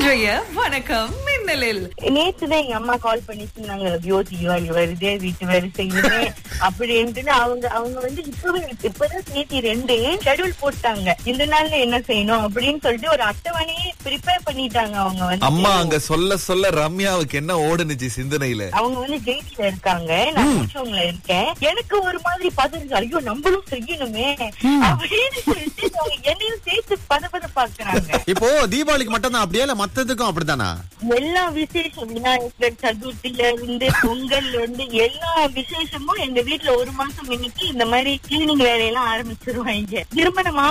இன்றைய வணக்கம் மின்னலில் நேத்துதான் எங்க அம்மா கால் பண்ணி சொன்னாங்க ஐயோ தீபாவளி வருதே வீட்டு வேலை செய்யணுமே அப்படின்ட்டு அவங்க அவங்க வந்து இப்பவே இப்பதான் தேதி ரெண்டு ஷெட்யூல் போட்டாங்க இந்த நாள்ல என்ன செய்யணும் அப்படின்னு சொல்லிட்டு ஒரு அட்டவணையே ப்ரிப்பேர் பண்ணிட்டாங்க அவங்க வந்து அம்மா அங்க சொல்ல சொல்ல ரம்யாவுக்கு என்ன ஓடுனுச்சு சிந்தனையில அவங்க வந்து ஜெயிச்சில இருக்காங்க நான் கூச்சவங்கள இருக்கேன் எனக்கு ஒரு மாதிரி பதறுங்க ஐயோ நம்மளும் செய்யணுமே அப்படின்னு சொல்லிட்டு அவங்க என்னையும் சேர்த்து பதப்பத பாக்குறாங்க இப்போ தீபாவளிக்கு மட்டும் தான் அப்படியே இல்ல மத்ததுக்கும் அப்படித்தானா எல்லா விசேஷம் விநாயகர் சதுர்த்தில இருந்து பொங்கல் வந்து எல்லா விசேஷமும் எங்க வீட்ல ஒரு மாசம் இன்னைக்கு இந்த மாதிரி கிளீனிங் வேலையெல்லாம் ஆரம்பிச்சிருவாங்க திருமணம்